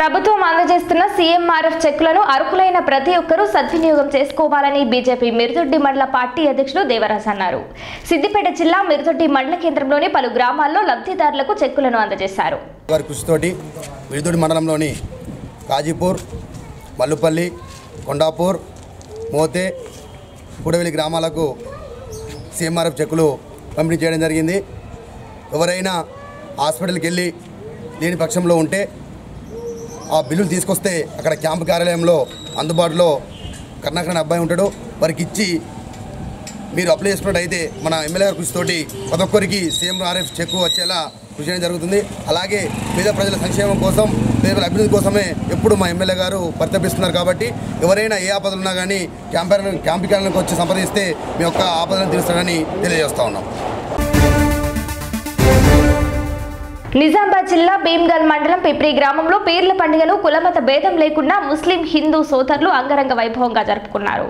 ప్రభుత్వం అందజేస్తున్న సీఎంఆర్ఎఫ్ చెక్కులను అర్హులైన ప్రతి ఒక్కరూ సద్వినియోగం చేసుకోవాలని బీజేపీ మిరుదొడ్డి మండల పార్టీ అధ్యక్షులు దేవరాజ్ అన్నారు సిద్దిపేట జిల్లా మిరుదొడ్డి మండల కేంద్రంలోని పలు గ్రామాల్లో లబ్ధిదారులకు చెక్కులను అందజేశారు వారి కృషితోటి విడుదూడి మండలంలోని కాజీపూర్ మల్లుపల్లి కొండాపూర్ మోతే కూడవెల్లి గ్రామాలకు సీఎంఆర్ఎఫ్ చెక్కులు పంపిణీ చేయడం జరిగింది ఎవరైనా హాస్పిటల్కి వెళ్ళి లేని పక్షంలో ఉంటే ఆ బిల్లులు తీసుకొస్తే అక్కడ క్యాంపు కార్యాలయంలో అందుబాటులో కర్ణాకరణ అనే అబ్బాయి ఉంటాడు వారికి ఇచ్చి మీరు అప్లై చేసుకున్నట్టయితే మన ఎమ్మెల్యే గారి కృషితోటి ప్రతి ఒక్కరికి సీఎం ఆర్ఎఫ్ చెక్ వచ్చేలా కృషి చేయడం జరుగుతుంది అలాగే పేద ప్రజల సంక్షేమం కోసం పేదల అభివృద్ధి కోసమే ఎప్పుడు మా ఎమ్మెల్యే గారు పరితపిస్తున్నారు కాబట్టి ఎవరైనా ఏ ఆపదలు ఉన్నా కానీ క్యాంపర్ క్యాంపు కార్యాలయానికి వచ్చి సంప్రదిస్తే మీ యొక్క ఆపదలను తీరుస్తారని తెలియజేస్తా ఉన్నాం నిజామాబాద్ జిల్లా భీమ్గల్ మండలం పిప్రి గ్రామంలో పీర్ల పండుగను కులమత భేదం లేకుండా ముస్లిం హిందూ సోదరులు అంగరంగ వైభవంగా జరుపుకున్నారు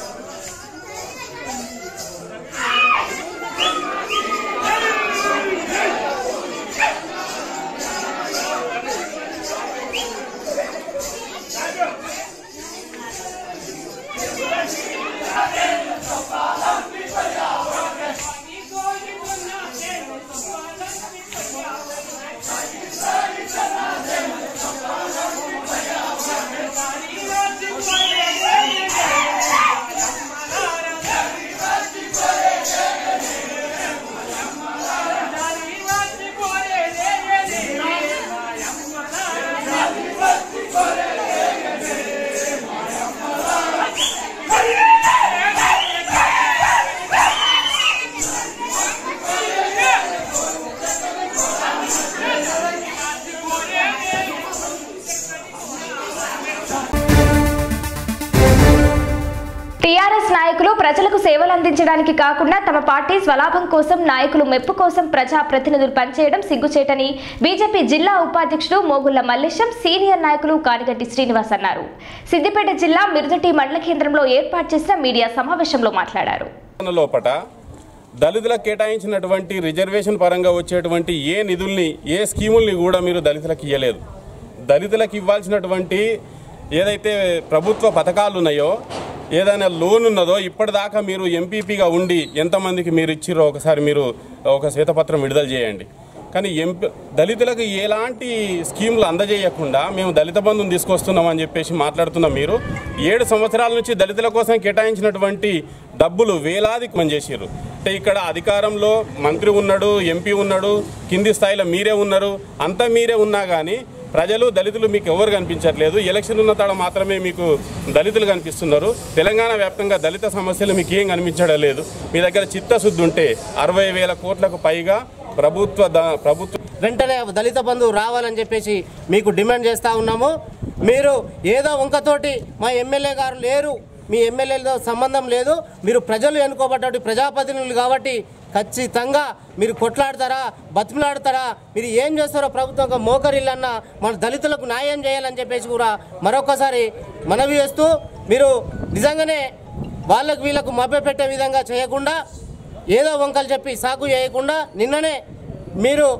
టీఆర్ఎస్ నాయకులు ప్రజలకు సేవలు అందించడానికి కాకుండా తమ పార్టీ స్వలాభం కోసం నాయకులు మెప్పు కోసం ప్రజా ప్రతినిధులు పనిచేయడం సిగ్గుచేటని బీజేపీ జిల్లా ఉపాధ్యక్షుడు మోగుళ్ల మల్లేశం సీనియర్ నాయకులు కానిగంటి శ్రీనివాస్ అన్నారు సిద్దిపేట జిల్లా మిరుదటి మండల కేంద్రంలో ఏర్పాటు చేసిన మీడియా సమావేశంలో మాట్లాడారు లోపట దళితులకు కేటాయించినటువంటి రిజర్వేషన్ పరంగా వచ్చేటువంటి ఏ నిధుల్ని ఏ స్కీముల్ని కూడా మీరు దళితులకు ఇవ్వలేదు దళితులకు ఇవ్వాల్సినటువంటి ఏదైతే ప్రభుత్వ పథకాలు ఉన్నాయో ఏదైనా లోన్ ఉన్నదో ఇప్పటిదాకా మీరు ఎంపీపీగా ఉండి ఎంతమందికి మీరు ఇచ్చిరో ఒకసారి మీరు ఒక శ్వేతపత్రం విడుదల చేయండి కానీ ఎంపీ దళితులకు ఎలాంటి స్కీములు అందజేయకుండా మేము దళిత బంధుని తీసుకొస్తున్నామని చెప్పేసి మాట్లాడుతున్న మీరు ఏడు సంవత్సరాల నుంచి దళితుల కోసం కేటాయించినటువంటి డబ్బులు వేలాది పని చేసిర్రు అంటే ఇక్కడ అధికారంలో మంత్రి ఉన్నాడు ఎంపీ ఉన్నాడు కింది స్థాయిలో మీరే ఉన్నారు అంతా మీరే ఉన్నా కానీ ప్రజలు దళితులు మీకు ఎవరు కనిపించట్లేదు ఎలక్షన్ ఉన్న తాడ మాత్రమే మీకు దళితులు కనిపిస్తున్నారు తెలంగాణ వ్యాప్తంగా దళిత సమస్యలు మీకు ఏం కనిపించడం లేదు మీ దగ్గర చిత్తశుద్ధి ఉంటే అరవై వేల కోట్లకు పైగా ప్రభుత్వ ద- ప్రభుత్వ వెంటనే దళిత బంధువు రావాలని చెప్పేసి మీకు డిమాండ్ చేస్తూ ఉన్నాము మీరు ఏదో వంకతోటి మా ఎమ్మెల్యే గారు లేరు మీ ఎమ్మెల్యేలతో సంబంధం లేదు మీరు ప్రజలు ఎన్నుకోబడ్డ ప్రజాప్రతినిధులు కాబట్టి ఖచ్చితంగా మీరు కొట్లాడతారా బతిమలాడతారా మీరు ఏం చేస్తారో ప్రభుత్వం మోకరిల్లన్నా మన దళితులకు న్యాయం చేయాలని చెప్పేసి కూడా మరొకసారి మనవి చేస్తూ మీరు నిజంగానే వాళ్ళకు వీళ్ళకు మభ్యపెట్టే విధంగా చేయకుండా ఏదో వంకలు చెప్పి సాగు చేయకుండా నిన్ననే మీరు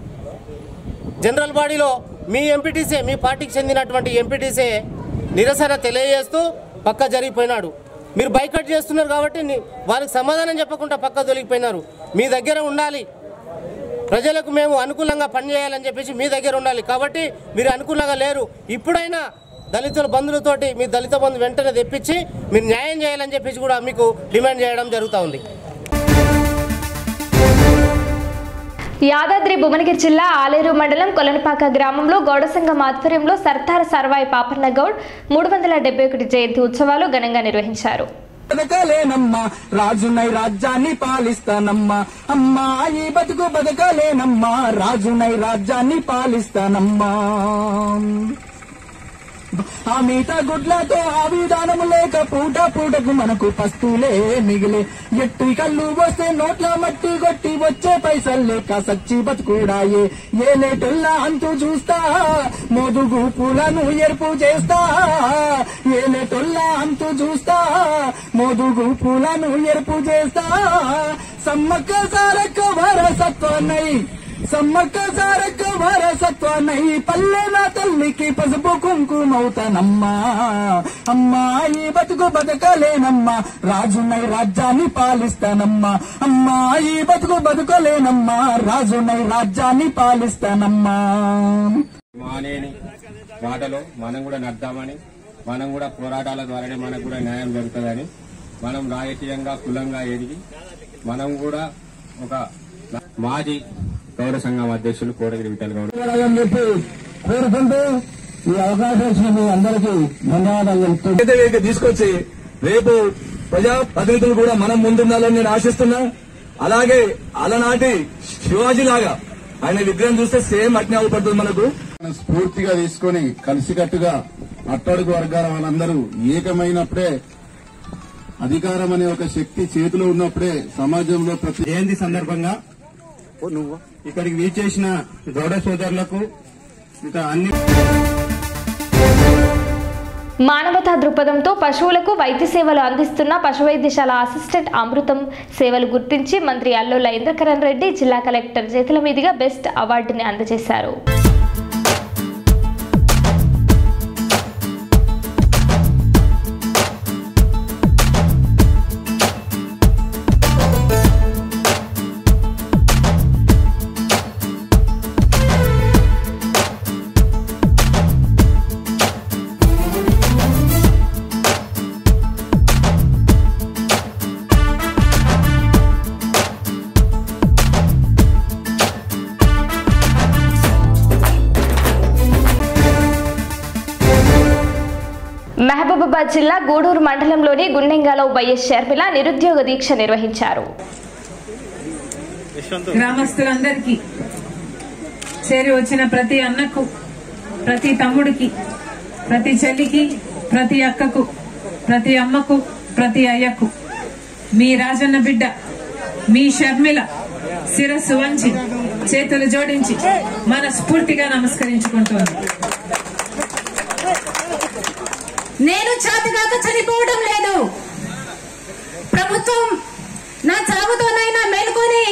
జనరల్ బాడీలో మీ ఎంపీటీసీ మీ పార్టీకి చెందినటువంటి ఎంపీటీసీ నిరసన తెలియజేస్తూ పక్క జరిగిపోయినాడు మీరు బైకట్ చేస్తున్నారు కాబట్టి ని- వారికి సమాధానం చెప్పకుండా పక్క తొలగిపోయినారు మీ దగ్గర ఉండాలి ప్రజలకు మేము అనుకూలంగా పనిచేయాలని చెప్పేసి మీ దగ్గర ఉండాలి కాబట్టి మీరు అనుకూలంగా లేరు ఇప్పుడైనా దళితుల బంధువులతోటి మీ దళిత బంధు వెంటనే తెప్పించి మీరు న్యాయం చేయాలని చెప్పేసి కూడా మీకు డిమాండ్ చేయడం జరుగుతూ ఉంది యాదాద్రి భువనగిరి జిల్లా ఆలేరు మండలం కొలనపాక గ్రామంలో గౌడ సంఘం ఆధ్వర్యంలో సర్దార్ సర్వాయి పాపన్న గౌడ్ మూడు వందల డెబ్బై ఒకటి జయంతి ఉత్సవాలు ఘనంగా నిర్వహించారు బతకలేనమ్మా రాజునై రాజ్యాన్ని పాలిస్తానమ్మా అమ్మా ఈ బతుకు బతకలేనమ్మా రాజునై రాజ్యాన్ని పాలిస్తానమ్మా ఆ మీట గుడ్లతో ఆ విధానం లేక పూట పూటకు మనకు పస్తులే మిగిలే ఎట్టి కళ్ళు వస్తే నోట్ల మట్టి కొట్టి వచ్చే పైసలు లేక సచ్చి బతుకుడాయే ఏ లేటల్లా అంతు చూస్తా మోదుగు పూలను ఎరుపు చేస్తా ఏ లేటల్లా అంతు చూస్తా మోదుగు పూలను ఎరుపు చేస్తా సమ్మక్క సారక్క వరసత్వనై సమ్మక్క సారక్క వారసత్వానై పల్లె నా తల్లికి పసుపు కుంకుమవుతానమ్మా అమ్మాయి బతుకు బతకలేనమ్మా రాజునై రాజ్యాన్ని పాలిస్తానమ్మా అమ్మాయి బతుకు బతుకలేనమ్మా రాజునై రాజ్యాన్ని పాలిస్తానమ్మా మానేని బాటలో మనం కూడా నడ్దామని మనం కూడా పోరాటాల ద్వారానే మనకు కూడా న్యాయం జరుగుతుందని మనం రాజకీయంగా కులంగా ఎదిగి మనం కూడా ఒక మాజీ గౌరవ సంఘం అధ్యక్షులు కోటగిరి విఠల్ గౌడ్ అని చెప్పి కోరుకుంటూ ఈ అవకాశం ఇచ్చిన మీ అందరికీ ధన్యవాదాలు చెప్తూ వేదిక తీసుకొచ్చి రేపు ప్రజా ప్రతినిధులు కూడా మనం ముందుండాలని నేను ఆశిస్తున్నా అలాగే అలనాటి శివాజీ లాగా ఆయన విగ్రహం చూస్తే సేమ్ అట్నే అవపడుతుంది మనకు స్ఫూర్తిగా తీసుకొని కలిసికట్టుగా అట్టడుగు వర్గాల వాళ్ళందరూ ఏకమైనప్పుడే అధికారం అనే ఒక శక్తి చేతిలో ఉన్నప్పుడే సమాజంలో ప్రతి జయంతి సందర్భంగా ఇక్కడికి వీచేసిన గౌడ సోదరులకు ఇంకా అన్ని మానవతా దృక్పథంతో పశువులకు వైద్య సేవలు అందిస్తున్న పశు వైద్యశాల అసిస్టెంట్ అమృతం సేవలు గుర్తించి మంత్రి అల్లుల ఇంద్రకరణ్ రెడ్డి జిల్లా కలెక్టర్ చేతుల మీదుగా బెస్ట్ అవార్డుని అందజేశారు మహబూబాబాద్ జిల్లా గూడూరు మండలంలోని గుండెంగాలో వైఎస్ షర్మిల నిరుద్యోగ దీక్ష నిర్వహించారు గ్రామస్తులందరికీ చేరి వచ్చిన ప్రతి అన్నకు ప్రతి తమ్ముడికి ప్రతి చెల్లికి ప్రతి అక్కకు ప్రతి అమ్మకు ప్రతి అయ్యకు మీ రాజన్న బిడ్డ మీ షర్మిల శిరస్సు వంచి చేతులు జోడించి మనస్ఫూర్తిగా నమస్కరించుకుంటోంది నేను చాతిగాక చనిపోవడం లేదు ప్రభుత్వం నా చావుతోనైనా మేలుకొని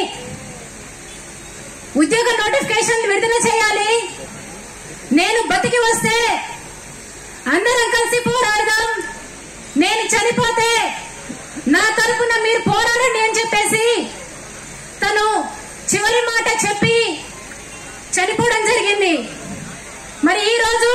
ఉద్యోగ నోటిఫికేషన్ విడుదల చేయాలి నేను బతికి వస్తే అందరం కలిసి పోరాడదాం నేను చనిపోతే నా తరపున మీరు పోరాడండి అని చెప్పేసి తను చివరి మాట చెప్పి చనిపోవడం జరిగింది మరి ఈ రోజు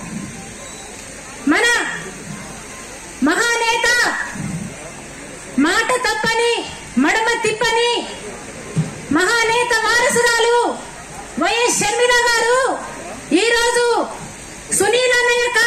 మన మహానేత మాట తప్పని మడమ తిప్పని మహానేత వారసురాలు వైఎస్ షర్మిల గారు ఈ రోజు సునీల్ అన్న యొక్క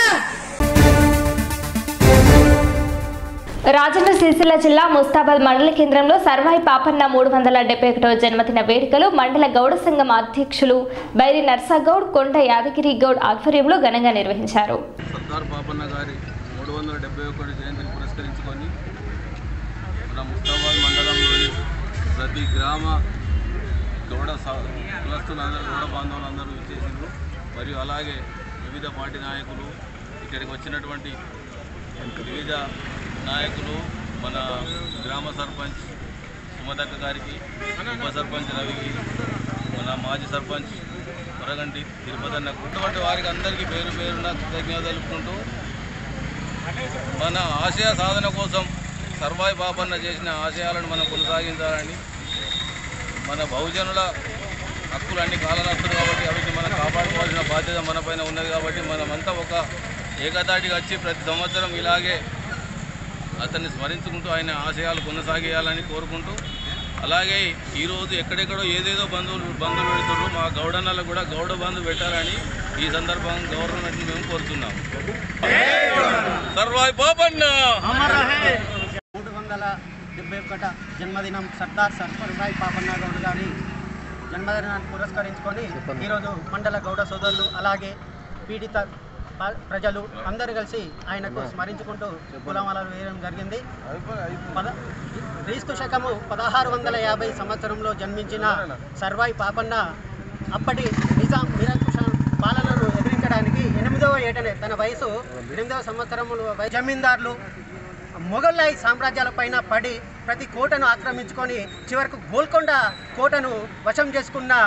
రాజన్న సిరిసిల్ల జిల్లా ముస్తాబాద్ మండల కేంద్రంలో సర్వాయి పాపన్న మూడు వందల డెబ్బై ఒకటో జన్మదిన వేడుకలు మండల గౌడ సంఘం అధ్యక్షులు బైరి నర్సాగౌడ్ కొండ యాదగిరి గౌడ్ ఆధ్వర్యంలో ఘనంగా నిర్వహించారు సర్దార్ పాపన్న గారి మూడు వందల డెబ్బై ఒకటి జయంతిని పురస్కరించుకొని మన ముస్తాబాద్ మండలంలోని ప్రతి గ్రామ గౌడ సా- కులస్తులందరూ గౌడ బాంధవులందరూ ఇచ్చేసిండ్రు మరియు అలాగే వివిధ పార్టీ నాయకులు ఇక్కడికి వచ్చినటువంటి వివిధ నాయకులు మన గ్రామ సర్పంచ్ సుమతక్క గారికి ఉప సర్పంచ్ రవికి మన మాజీ సర్పంచ్ కొరగంటి తిరుపతి అన్నకు ఇటువంటి వారికి అందరికీ పేరు పేరున కృతజ్ఞతలు తెలుపుకుంటూ మన ఆశయ సాధన కోసం సర్వాయి పాపన్న చేసిన ఆశయాలను మనం కొనసాగించాలని మన బహుజనుల హక్కులు అన్ని కాలనస్తులు కాబట్టి అవిటి మనం కాపాడుకోవాల్సిన బాధ్యత మన పైన ఉన్నది కాబట్టి మనమంతా ఒక ఏకతాటిగా వచ్చి ప్రతి సంవత్సరం ఇలాగే అతన్ని స్మరించుకుంటూ ఆయన ఆశయాలు కొనసాగేయాలని కోరుకుంటూ అలాగే ఈరోజు ఎక్కడెక్కడో ఏదేదో బంధువులు బంధువులు పెడుతున్నారు మా గౌడన్నలకు కూడా గౌడ బంధు పెట్టాలని ఈ సందర్భంగా గవర్నమెంట్ మేము కోరుతున్నాం సర్వాయి బాబన్న మూడు వందల డెబ్బై ఒకట జన్మదినం సర్దార్ సర్పరాయ్ పాపన్న గౌడ్ గారి జన్మదినాన్ని పురస్కరించుకొని ఈరోజు మండల గౌడ సోదరులు అలాగే పీడిత ప- ప్రజలు అందరూ కలిసి ఆయనకు స్మరించుకుంటూ కులమాలను వేయడం జరిగింది పద క్రీస్తు శకము పదహారు వందల యాభై సంవత్సరంలో జన్మించిన సర్వాయి పాపన్న అప్పటి నిజాం నిరంకుశ పాలనను ఎదిరించడానికి ఎనిమిదవ ఏటనే తన వయసు ఎనిమిదవ సంవత్సరములు వయ- జమీందారులు మొఘలాయి సామ్రాజ్యాల పైన పడి ప్రతి కోటను ఆక్రమించుకొని చివరకు గోల్కొండ కోటను వశం చేసుకున్న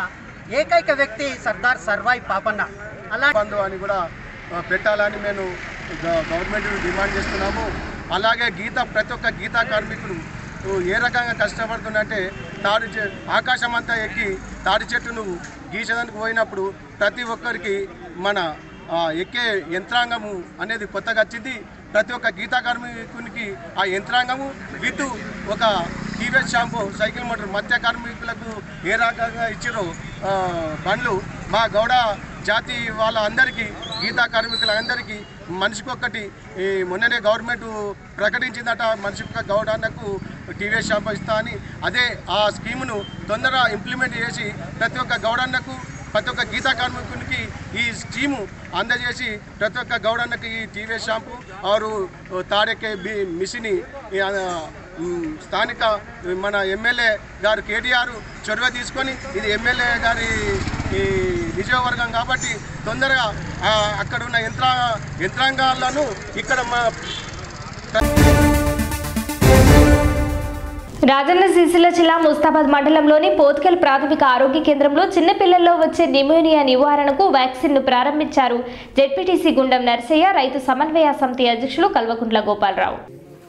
ఏకైక వ్యక్తి సర్దార్ సర్వాయి పాపన్న అలా బంధు అని కూడా ఆ, పెట్టాలని మేము గ- గవర్నమెంట్ డిమాండ్ చేస్తున్నాము అలాగే గీత ప్రతి ఒక్క గీతా కార్మికులు ఏ రకంగా కష్టపడుతుందంటే తాడి చె ఆకాశం అంతా ఎక్కి తాడి చెట్టును గీసేదానికి పోయినప్పుడు ప్రతి ఒక్కరికి మన ఆ, ఎక్కే యంత్రాంగము అనేది కొత్తగా వచ్చింది ప్రతి ఒక్క గీతా కార్మికునికి ఆ యంత్రాంగము విత్ ఒక టీవీఎస్ షాంపూ సైకిల్ మోటార్ మత్స్య కార్మికులకు ఏ రకంగా ఇచ్చారో ఆ, బండ్లు మా గౌడ జాతి వాళ్ళ అందరికీ గీతా కార్మికులందరికీ మనిషికొక్కటి ఈ మొన్ననే గవర్నమెంట్ ప్రకటించిందట మనిషికి గౌడాన్నకు టీవీఎస్ షాంపూ ఇస్తా అని అదే ఆ స్కీమును తొందరగా ఇంప్లిమెంట్ చేసి ప్రతి ఒక్క గౌడన్నకు ప్రతి ఒక్క గీతా కార్మికునికి ఈ స్కీము అందజేసి ప్రతి ఒక్క గౌడన్నకి ఈ టీవీఎస్ షాంపూ ఆరు తాడెక్కే బి మిషిని ఈ, ఆ, మ్, స్థానిక మన ఎమ్మెల్యే గారు కేటీఆర్ చొరవ తీసుకొని ఇది ఎమ్మెల్యే గారి ఈ నియోజకవర్గం కాబట్టి తొందరగా ఆ, అక్కడ ఉన్న యంత్రా యంత్రాంగాలను ఇక్కడ మా రాజన్న సిరిసిల్ల జిల్లా ముస్తాబాద్ మండలంలోని పోత్కెల్ ప్రాథమిక ఆరోగ్య కేంద్రంలో చిన్నపిల్లల్లో వచ్చే నిమోనియా నివారణకు వ్యాక్సిన్ ను ప్రారంభించారు జెడ్పీటీసీ గుండం నర్సయ్య రైతు సమన్వయ సమితి అధ్యక్షులు కల్వకుంట్ల గోపాలరావు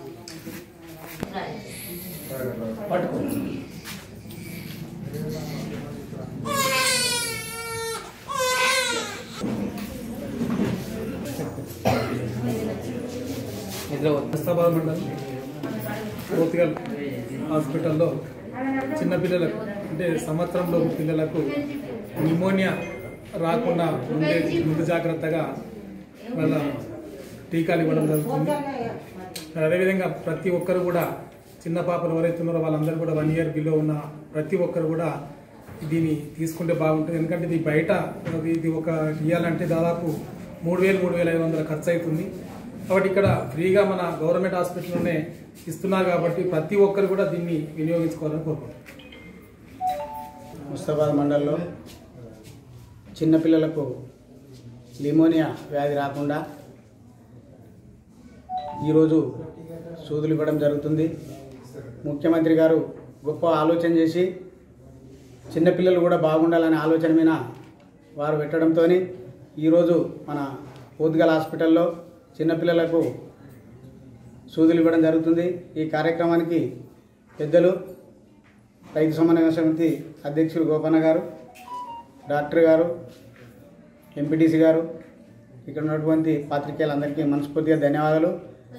ముస్తాబాద్ మండలం పోర్తుగల్ హాస్పిటల్లో చిన్నపిల్లలకు అంటే సంవత్సరంలో పిల్లలకు నిమోనియా రాకుండా ముందే ముందు జాగ్రత్తగా వాళ్ళ టీకాలు ఇవ్వడం జరుగుతుంది మరి అదేవిధంగా ప్రతి ఒక్కరు కూడా చిన్న పాపలు ఎవరైతే ఉన్నారో వాళ్ళందరూ కూడా వన్ ఇయర్ బిలో ఉన్న ప్రతి ఒక్కరు కూడా దీన్ని తీసుకుంటే బాగుంటుంది ఎందుకంటే ఇది బయట అది ఇది ఒక ఇవ్వాలంటే దాదాపు మూడు వేలు మూడు వేల ఐదు వందల ఖర్చు అవుతుంది కాబట్టి ఇక్కడ ఫ్రీగా మన గవర్నమెంట్ హాస్పిటల్లోనే ఇస్తున్నారు కాబట్టి ప్రతి ఒక్కరు కూడా దీన్ని వినియోగించుకోవాలని కోరుకుంటున్నాను ముస్తాబాద్ మండలంలో చిన్నపిల్లలకు లిమోనియా వ్యాధి రాకుండా ఈరోజు సూదులు ఇవ్వడం జరుగుతుంది ముఖ్యమంత్రి గారు గొప్ప ఆలోచన చేసి చిన్నపిల్లలు కూడా బాగుండాలనే ఆలోచన మీద వారు పెట్టడంతో ఈరోజు మన పోతుగల్ హాస్పిటల్లో చిన్నపిల్లలకు సూదులు ఇవ్వడం జరుగుతుంది ఈ కార్యక్రమానికి పెద్దలు రైతు సమన్వయ సమితి అధ్యక్షులు గోపన్న గారు డాక్టర్ గారు ఎంపీటీసీ గారు ఇక్కడ ఉన్నటువంటి పాత్రికేయులందరికీ మనస్ఫూర్తిగా ధన్యవాదాలు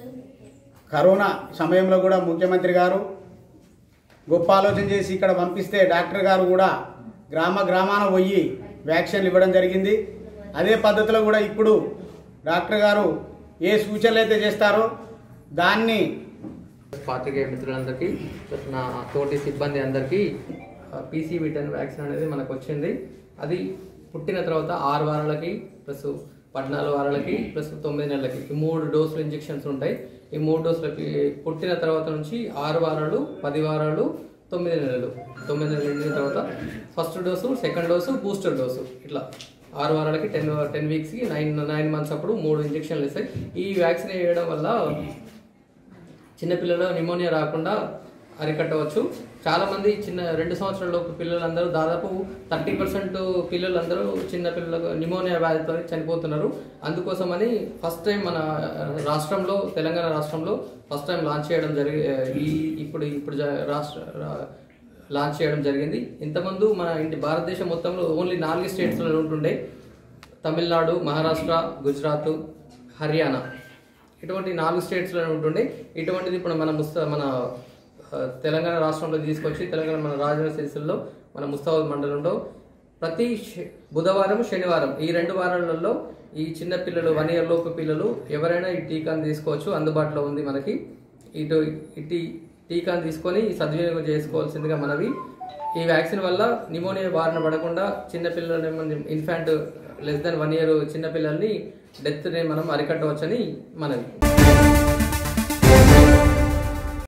కరోనా సమయంలో కూడా ముఖ్యమంత్రి గారు గొప్ప ఆలోచన చేసి ఇక్కడ పంపిస్తే డాక్టర్ గారు కూడా గ్రామ గ్రామాన పోయి వ్యాక్సిన్లు ఇవ్వడం జరిగింది అదే పద్ధతిలో కూడా ఇప్పుడు డాక్టర్ గారు ఏ సూచనలు అయితే చేస్తారో దాన్ని పాత్రికేయ మిత్రులందరికీ ప్లస్ నా తోటి సిబ్బంది అందరికీ పీసీ విటన్ వ్యాక్సిన్ అనేది మనకు వచ్చింది అది పుట్టిన తర్వాత ఆరు వారాలకి ప్లస్ పద్నాలుగు వారాలకి ప్లస్ తొమ్మిది నెలలకి ఈ మూడు డోసులు ఇంజెక్షన్స్ ఉంటాయి ఈ మూడు డోసులకి పుట్టిన తర్వాత నుంచి ఆరు వారాలు పది వారాలు తొమ్మిది నెలలు తొమ్మిది నెలలు నిండిన తర్వాత first dose second dose booster dose ఇట్లా ఆరు వారాలకి టెన్ టెన్ వీక్స్కి నైన్ నైన్ మంత్స్ అప్పుడు మూడు ఇంజెక్షన్లు ఇస్తాయి ఈ వ్యాక్సిన్ వేయడం వల్ల చిన్నపిల్లలు నిమోనియా రాకుండా అరికట్టవచ్చు చాలామంది చిన్న రెండు సంవత్సరాల లోపు పిల్లలందరూ దాదాపు థర్టీ పర్సెంట్ పిల్లలందరూ చిన్న పిల్లలకు నిమోనియా వ్యాధితో చనిపోతున్నారు అందుకోసమని ఫస్ట్ టైం మన రాష్ట్రంలో తెలంగాణ రాష్ట్రంలో ఫస్ట్ టైం లాంచ్ చేయడం జరిగి ఈ ఇప్పుడు ఇప్పుడు జ- రాష్ట్ర రా- లాంచ్ చేయడం జరిగింది ఇంతకుముందు మన ఇంటి భారతదేశం మొత్తంలో ఓన్లీ నాలుగు స్టేట్స్లో ఉంటుండే తమిళనాడు మహారాష్ట్ర గుజరాత్ హర్యానా ఇటువంటి నాలుగు స్టేట్స్లో ఉంటుండే ఇటువంటిది ఇప్పుడు మన ముస్తా మన ఆ, తెలంగాణ రాష్ట్రంలో తీసుకొచ్చి తెలంగాణ మన రాజన్న సిరిసిల్లో మన ముస్తాబాద్ మండలంలో ప్రతి శ- బుధవారం శనివారం ఈ రెండు వారాలలో ఈ చిన్న పిల్లలు వన్ ఇయర్ లోపు పిల్లలు ఎవరైనా ఈ టీకాను తీసుకోవచ్చు అందుబాటులో ఉంది మనకి ఇటు ఇటు టీకాను తీసుకొని సద్వినియోగం చేసుకోవాల్సిందిగా మనవి ఈ వ్యాక్సిన్ వల్ల నిమోనియా బారిన పడకుండా చిన్నపిల్లలు infant less than one year చిన్నపిల్లల్ని డెత్ని మనం అరికట్టవచ్చని మనవి